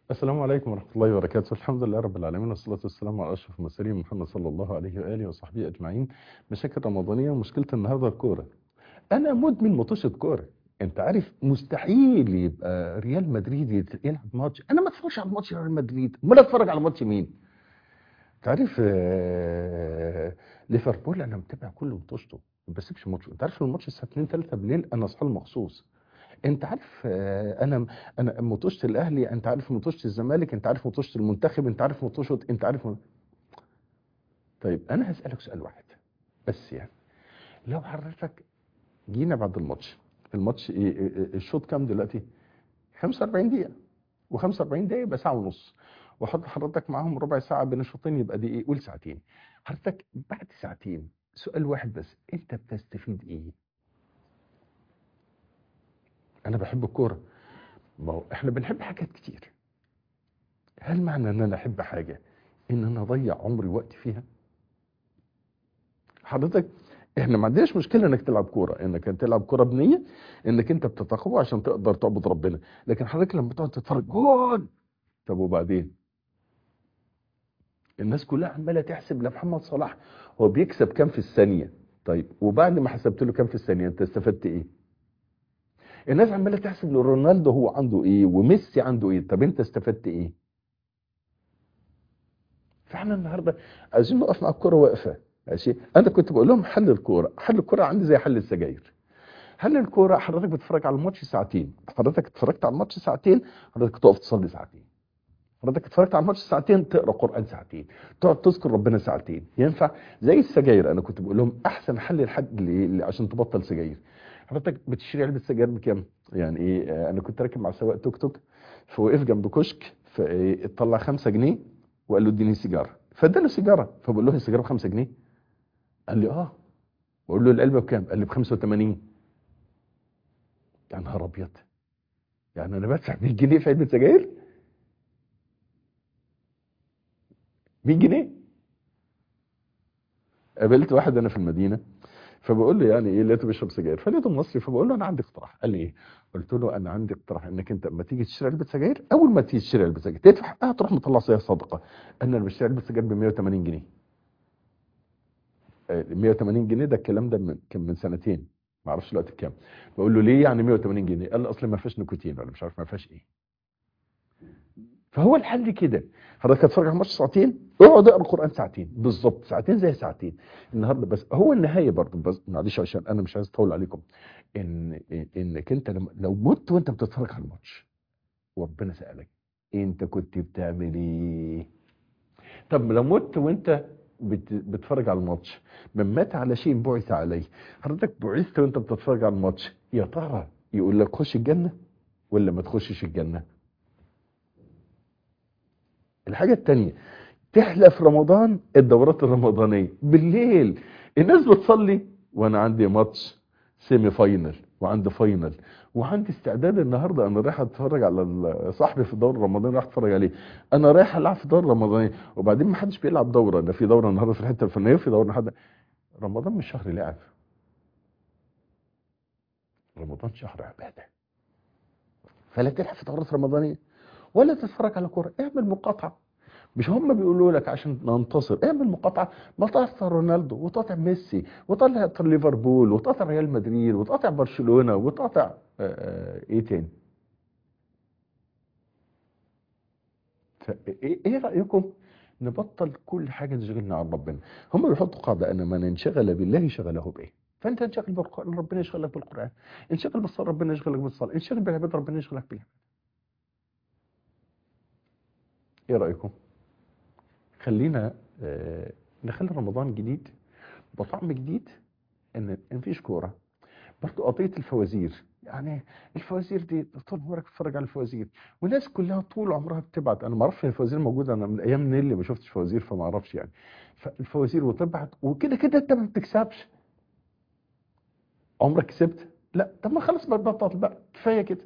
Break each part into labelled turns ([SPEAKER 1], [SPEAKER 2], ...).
[SPEAKER 1] السلام عليكم ورحمة الله وبركاته الحمد لله رب العالمين والصلاة والسلام على أشرف المرسلين محمد صلى الله عليه وآله وصحبه أجمعين مشاكل رمضانية ومشكلة النهاردة الكورة أنا مدمن مطوشة كورة أنت عارف مستحيل يبقى ريال مدريد يت- يلعب ماتش أنا ما اتفرجش على ماتش ريال مدريد أمال أتفرج على ماتش مين؟ أنت عارف آه، ليفربول أنا متابع كل مطوشته ما بسيبش ماتش أنت عارف الماتش الساعة 2 3 بالليل أنا أصحى له مخصوص انت عارف آه، انا انا مطوشه الاهلي انت عارف مطوشه الزمالك انت عارف مطوشه المنتخب انت عارف مطوشه انت عارف م... طيب انا هسالك سؤال واحد بس يعني لو حضرتك جينا بعد الماتش الماتش ايه إيه- إيه- الشوط كام دلوقتي 45 دقيقه و45 دقيقه يبقى ساعه ونص وحط حضرتك معاهم ربع ساعه بين الشوطين يبقى دي ايه قول ساعتين حضرتك بعد ساعتين سؤال واحد بس انت بتستفيد ايه انا بحب الكوره ما هو احنا بنحب حاجات كتير هل معنى ان انا احب حاجه ان انا اضيع عمري وقت فيها حضرتك احنا ما عندناش مشكله انك تلعب كوره انك تلعب كوره بنيه انك انت بتتقوى عشان تقدر تعبد ربنا لكن حضرتك لما تقعد تتفرج جول طب وبعدين الناس كلها عماله تحسب لمحمد صلاح هو بيكسب كام في الثانيه طيب وبعد ما حسبت له كام في الثانيه انت استفدت ايه الناس عماله تحسب لرونالدو هو عنده ايه وميسي عنده ايه طب انت استفدت ايه فاحنا النهارده عايزين نقف مع الكوره واقفه ماشي انا كنت بقول لهم حل الكوره حل الكوره عندي زي حل السجاير حل الكوره حضرتك بتتفرج على الماتش ساعتين حضرتك اتفرجت على الماتش ساعتين حضرتك تقف تصلي ساعتين حضرتك اتفرجت على الماتش ساعتين تقرا قران ساعتين تقعد تذكر ربنا ساعتين ينفع زي السجاير انا كنت بقول لهم احسن حل لحد ل- عشان تبطل سجاير حضرتك بتشتري علبه سجاير بكام يعني ايه آه، انا كنت راكب مع سواق توك توك فوقف جنب كشك فطلع 5 جنيه وقال له اديني سيجاره فاداله سيجاره فبقول له السيجاره ب 5 جنيه قال لي اه بقول له العلبه بكام قال لي ب 85 يا نهار ابيض يعني انا بدفع 100 جنيه في علبه سجاير 100 جنيه قابلت واحد انا في المدينه فبقول له يعني ايه لقيته بيشرب سجاير فلقيته مصري فبقول له انا عندي اقتراح قال لي ايه قلت له انا عندي اقتراح انك انت لما تيجي تشتري علبه سجاير اول ما تيجي تشتري علبه سجاير تدفع حقها تروح مطلع فيها صدقه انا بشتري علبه سجاير ب 180 جنيه آه، 180 جنيه ده الكلام ده من كان من سنتين ما اعرفش دلوقتي بكام بقول له ليه يعني 180 جنيه قال لي اصل ما فيهاش نيكوتين ولا مش عارف ما فيهاش ايه فهو الحل كده حضرتك هتتفرج على الماتش ساعتين اقعد اقرا القران ساعتين بالظبط ساعتين زي ساعتين النهارده بس هو النهايه برضه بس معلش عشان انا مش عايز اطول عليكم ان إن- انك انت لما لو مت وانت بتتفرج على الماتش وربنا سالك انت كنت بتعمل ايه طب لو مت وانت بت- بتتفرج على الماتش من مات على شيء بعث عليه حضرتك بعثت وانت بتتفرج على الماتش يا ترى يقول لك خش الجنه ولا ما تخشش الجنه الحاجة التانية تحلى في رمضان الدورات الرمضانية بالليل الناس بتصلي وانا عندي ماتش سيمي فاينل وعندي فاينل وعندي استعداد النهارده انا رايح اتفرج على ال- صاحبي في الدورة الرمضانية رايح اتفرج عليه انا رايح العب في الدورة الرمضانية وبعدين ما حدش بيلعب دورة ده في دورة النهارده في الحتة الفلانية وفي دورة النهارده رمضان مش شهر لعب رمضان شهر عبادة فلا تلعب في دورات رمضانية ولا تتفرج على كورة اعمل مقاطعة مش هم بيقولوا لك عشان ننتصر اعمل مقاطعة ما تقطع رونالدو وتقطع ميسي وتقطع ليفربول وتقطع ريال مدريد وتقطع برشلونة وتقطع آه، آه، ايه تاني ف- ايه إيه رأيكم نبطل كل حاجة تشغلنا عن ربنا هم بيحطوا قاعدة ان من انشغل بالله شغله به فانت انشغل بالقرآن ربنا يشغلك بالقرآن انشغل بالصلاة ربنا يشغلك بالصلاة انشغل بالعبادة ربنا يشغلك بالعبادة ايه رأيكم خلينا آه، نخلي رمضان جديد بطعم جديد ان إن مفيش كوره برضه قضيه الفوازير يعني الفوازير دي طول عمرك بتتفرج على الفوازير والناس كلها طول عمرها بتبعت انا ما اعرفش إن الفوازير موجوده انا من ايام نيلي ما شفتش فوازير فما اعرفش يعني فالفوازير وتبعت وكده كده انت ما بتكسبش عمرك كسبت لا طب ما خلاص بقى بطل بقى كفايه كده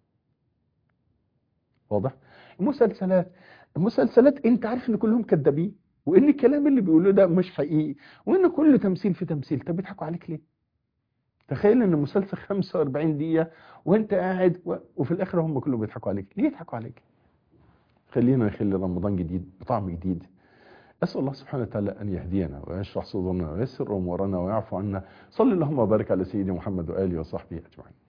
[SPEAKER 1] واضح المسلسلات المسلسلات انت عارف ان كلهم كذابين وان الكلام اللي بيقولوه ده مش حقيقي وان كل تمثيل في تمثيل طب بيضحكوا عليك ليه تخيل ان المسلسل 45 دقيقة وانت قاعد و... وفي الاخر هم كلهم بيضحكوا عليك ليه يضحكوا عليك خلينا نخلي رمضان جديد بطعم جديد أسأل الله سبحانه وتعالى أن يهدينا ويشرح صدورنا ويسر أمورنا ويعفو عنا صلى اللهم وبارك على سيدنا محمد وآله وصحبه أجمعين